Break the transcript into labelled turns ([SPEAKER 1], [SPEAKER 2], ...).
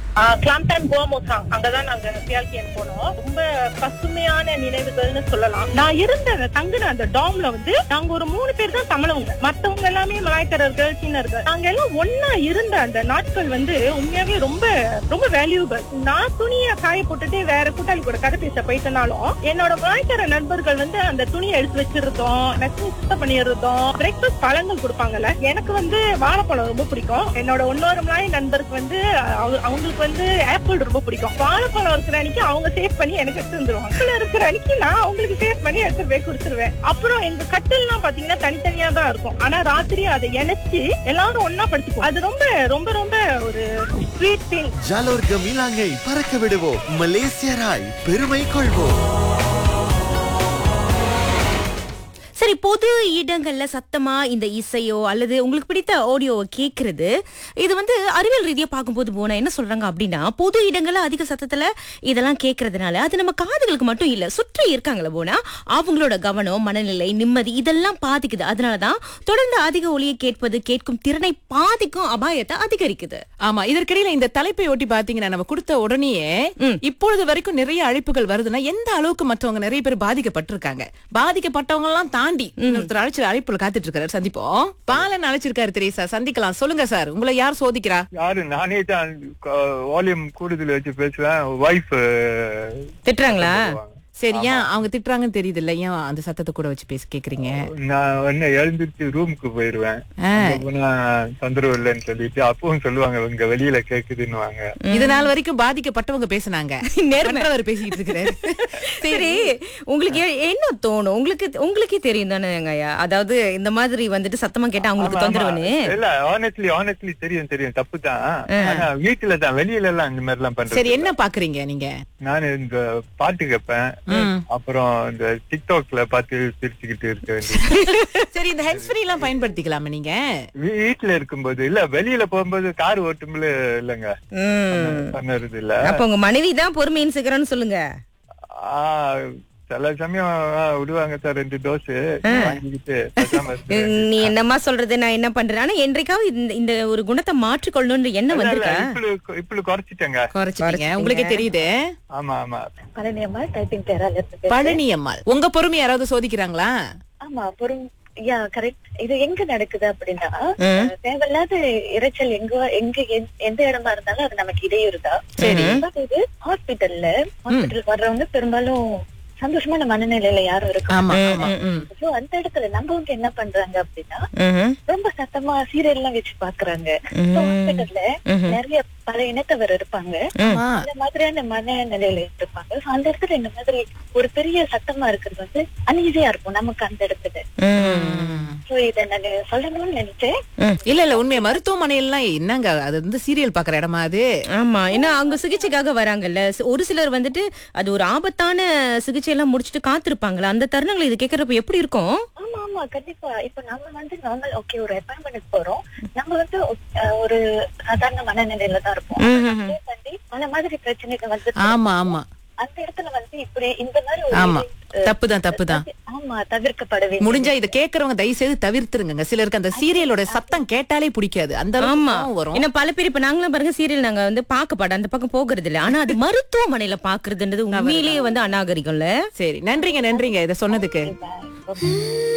[SPEAKER 1] கிளாம்டன் கோமோசாங் அங்கதான் நாங்க பியால்கியன் போனோம் ரொம்ப பசுமையான நினைவுகள்னு சொல்லலாம் நான் இருந்த அந்த தங்குன அந்த டாம்ல வந்து நாங்க ஒரு மூணு பேர் தான் தமிழவங்க மத்தவங்க எல்லாமே மலாய்க்காரர்கள் சீனர்கள் நாங்க எல்லாம் ஒன்னா இருந்த அந்த நாட்கள் வந்து உண்மையாவே ரொம்ப ரொம்ப வேல்யூபிள் நான் துணியை காய போட்டுட்டு வேற கூட்டாளி கூட கதை பேச போயிட்டனாலும் என்னோட மலாய்க்கார நண்பர்கள் வந்து அந்த துணியை எடுத்து வச்சிருந்தோம் மெசேஜ் சுத்தம் பண்ணியிருந்தோம் பிரேக்ஃபாஸ்ட் பழங்கள் கொடுப்பாங்கல்ல எனக்கு வந்து வாழைப்பழம் ரொம்ப பிடிக்கும் என்னோட இன்னொரு மலாய் நண்பருக்கு வந்து அவ- அவங்களுக்கு வந்து ஆப்பிள் ரொம்ப பிடிக்கும் வாழைப்பழம் இருக்கிற அன்னைக்கு அவங்க சேவ் பண்ணி எனக்கு எடுத்து வந்துருவாங்க ஆப்பிள் இருக்கிற அன்னைக்கு நான் அவங்களுக்கு சேவ் பண்ணி எடுத்து போய் கொடுத்துருவேன் அப்புறம் எங்க கட்டில்லாம் பாத்தீங்கன்னா தனித்தனியா தான் இருக்கும் ஆனா ராத்திரி அதை இணைச்சு எல்லாரும் ஒன்னா படுத்துக்குவோம் அது ரொம்ப ரொம்ப ரொம்ப ஒரு ஸ்வீட் திங்
[SPEAKER 2] ஜாலோர் கமிலாங்கை பறக்க விடுவோம் மலேசியராய் பெருமை கொள்வோம்
[SPEAKER 3] சரி பொது இடங்கள்ல சத்தமா இந்த இசையோ அல்லது உங்களுக்கு பிடித்த ஆடியோவை கேக்குறது இது வந்து அறிவியல் ரீதியா பார்க்கும்போது போனா என்ன சொல்றாங்க அப்படின்னா பொது இடங்கள்ல அதிக சத்தத்துல இதெல்லாம் கேக்குறதுனால அது நம்ம காதுகளுக்கு மட்டும் இல்ல சுற்றி இருக்காங்களே போனா அவங்களோட கவனம் மனநிலை நிம்மதி இதெல்லாம் பாதிக்குது அதனாலதான் தொடர்ந்து அதிக ஒலியை கேட்பது கேட்கும் திறனை பாதிக்கும் அபாயத்தை அதிகரிக்குது
[SPEAKER 4] ஆமா இதற்கிடையில இந்த தலைப்பை ஒட்டி பாத்தீங்கன்னா நம்ம கொடுத்த உடனேயே இப்பொழுது வரைக்கும் நிறைய அழைப்புகள் வருதுன்னா எந்த அளவுக்கு மற்றவங்க நிறைய பேர் பாதிக்கப்பட்டிருக்காங்க பாதிக்கப்பட்டவங்க எல்லாம் தாண்டி இன்னொருத்தர் அழைச்சு அழைப்புல காத்துட்டு இருக்காரு சந்திப்போம் பாலன் அழைச்சிருக்காரு தெரேசா சந்திக்கலாம் சொல்லுங்க சார் உங்களை யார் சோதிக்கிறா
[SPEAKER 5] யாரு நானே தான் வால்யூம் கூடுதல் வச்சு பேசுவேன் ஒய்ஃப்
[SPEAKER 3] திட்டுறாங்களா
[SPEAKER 4] சரி ஏன் அவங்க திட்டுறாங்கன்னு தெரியுது இல்ல ஏன் அந்த சத்தத்தை கூட வச்சு பேசி கேக்குறீங்க
[SPEAKER 5] நான் என்ன எழுந்திருச்சு ரூமுக்கு போயிருவேன்
[SPEAKER 4] ஆ.
[SPEAKER 5] அங்க போனா தொந்தரவு இல்லைன்னு சொல்லிட்டு அப்பவும் சொல்லுவாங்க இங்க வெளியில கேக்குதுன்னுவாங்க
[SPEAKER 4] இது நாள் வரைக்கும் பாதிக்கப்பட்டவங்க பேசுனாங்க மற்றவர் பேசிட்டு இருக்கிறாரு
[SPEAKER 3] சரி உங்களுக்கு எ- என்ன தோணும் உங்களுக்கு உங்களுக்கே தெரியும் தானே ஐயா அதாவது இந்த மாதிரி வந்துட்டு சத்தமா கேட்டா அவங்களுக்கு தொந்தரவுன்னு
[SPEAKER 5] இல்ல ஆனஸ்ட்லி ஆனஸ்ட்லி தெரியும் தெரியும் தப்பு தான் ஆனா வீட்டுல தான் வெளியில எல்லாம் இந்த மாதிரி எல்லாம்
[SPEAKER 4] சரி
[SPEAKER 5] பண்றது
[SPEAKER 4] என்ன பாக்குறீங்க நீங்க
[SPEAKER 5] நான் இந்த பாட்டு கேட்பேன் அப்புறம் இந்த டிக்டாக்ல பார்த்து சிரிச்சுக்கிட்டு இருக்க வேண்டியது
[SPEAKER 4] சரி இந்த ஹெல்த் ஃப்ரீ எல்லாம் பயன்படுத்திக்கலாமா நீங்க
[SPEAKER 5] வீ- வீட்டுல இருக்கும்போது இல்ல வெளியில போகும்போது கார் ஓட்டும்போது இல்லங்க
[SPEAKER 3] ம்.
[SPEAKER 5] பண்ணுறது இல்ல
[SPEAKER 3] அப்ப உங்க மனைவி தான் பொறுமையின் சிகரம்னு சொல்லுங்க
[SPEAKER 5] ஆ, சில சமயம் ஆ, விடுவாங்க சார் ரெண்டு டோஸ் வாங்கிக்கிட்டு பேசாம இருப்பேன்.
[SPEAKER 3] நீ என்னம்மா சொல்றது நான் என்ன பண்றேன் ஆனா என்றைக்காவது இந்த இந்த ஒரு குணத்தை மாற்றிக்கொள்ளணும்ன்ற எண்ணம்
[SPEAKER 5] இல்ல, இல்ல,
[SPEAKER 3] வந்திருக்கா
[SPEAKER 5] இப்பளு இப்பளு குறைச்சிட்டேங்க
[SPEAKER 4] குறைச்சிட்டீங்க உங்களுக்கே தெரியுது
[SPEAKER 5] ஆமா ஆமா
[SPEAKER 1] பழனியம்மா டைப்பிங் பேரால இருக்கு
[SPEAKER 4] பழனி அம்மாள் உங்க பொறுமை யாராவது சோதிக்கிறாங்களா
[SPEAKER 1] ஆமா பொறும் யா கரெக்ட் இது எங்க நடக்குது அப்படின்னா அஹ், தேவையில்லாத இரைச்சல் எங்க எங்க எந்த- எந்த இடமா இருந்தாலும் அது நமக்கு இடையூறு தான்
[SPEAKER 4] சரி.
[SPEAKER 1] இது ஹாஸ்பிட்டல்ல ஹாஸ்பிட்டல் வர்றவங்க பெரும்பாலும் சந்தோஷமான மனநிலையில யாரும் இருக்கும்
[SPEAKER 4] ஆமா ஆமா
[SPEAKER 1] So, அந்த இடத்துல நம்மவங்க என்ன பண்றாங்க அப்படின்னா
[SPEAKER 3] ம்ஹும்.
[SPEAKER 1] ரொம்ப சத்தமா சீரியல் எல்லாம் வச்சு பாக்குறாங்க ஹாஸ்பிட்டல்ல நிறைய பல இனத்தவர் இருப்பாங்க
[SPEAKER 4] ஆமா
[SPEAKER 1] இந்த மாதிரியான மனநிலையில இருப்பாங்க So, அந்த இடத்துல இந்த மாதிரி ஒரு பெரிய சத்தமா இருக்கிறது வந்து அன்ஈஸியா இருக்கும் நமக்கு அந்த இடத்துல
[SPEAKER 3] ம்.
[SPEAKER 1] சோ இத நான் சொல்லணும்னு நினைச்சேன்
[SPEAKER 4] இல்ல இல்ல உண்மையா மருத்துவமனையிலாம் என்னங்க அது வந்து சீரியல் பாக்குற இடமா அது
[SPEAKER 3] ஆமா ஏன்னா அவங்க சிகிச்சைக்காக வராங்கல்ல சி- ஒரு சிலர் வந்துட்டு அது ஒரு ஆபத்தான சிகிச்சை எல்லாம் முடிச்சிட்டு காத்திருப்பாங்கல்ல அந்த தருணங்கள் இது கேக்குறப்ப எப்படி இருக்கும்
[SPEAKER 1] ஆமா ஆமா கண்டிப்பா இப்ப நம்ம வந்து நார்மல் ஓகே ஒரு அப்பாயின்மெண்ட் போறோம் நம்ம வந்து அஹ், ஒரு சாதாரண மனநிலையில தான் இருப்போம் அதே தாண்டி அந்த மாதிரி பிரச்சனைகள் வந்து
[SPEAKER 4] ஆமா ஆமா
[SPEAKER 1] அந்த இடத்துல வந்து இப்படி இந்த மாதிரி ஒரு
[SPEAKER 4] ஆமா
[SPEAKER 1] அஹ்,
[SPEAKER 4] தப்புதான் தப்புதான்
[SPEAKER 1] ஆமா தவிர்க்கப்படவே
[SPEAKER 4] முடிஞ்சா இத கேக்குறவங்க தயவு செய்து தவிர்த்துருங்க சிலருக்கு அந்த சீரியலோட சத்தம் கேட்டாலே பிடிக்காது அந்த அளவுக்கு
[SPEAKER 3] ஆமா
[SPEAKER 4] கோவம் வரும்
[SPEAKER 3] ஏன்னா பல பேர் இப்ப நாங்களும் பாருங்க சீரியல் நாங்க வந்து பார்க்க பாட அந்த பக்கம் போகிறது இல்ல ஆனா அது மருத்துவமனையில பாக்குறதுன்றது உண்மையிலேயே வந்து அநாகரிகம்ல
[SPEAKER 4] சரி நன்றிங்க நன்றிங்க இத சொன்னதுக்கு
[SPEAKER 1] Okay.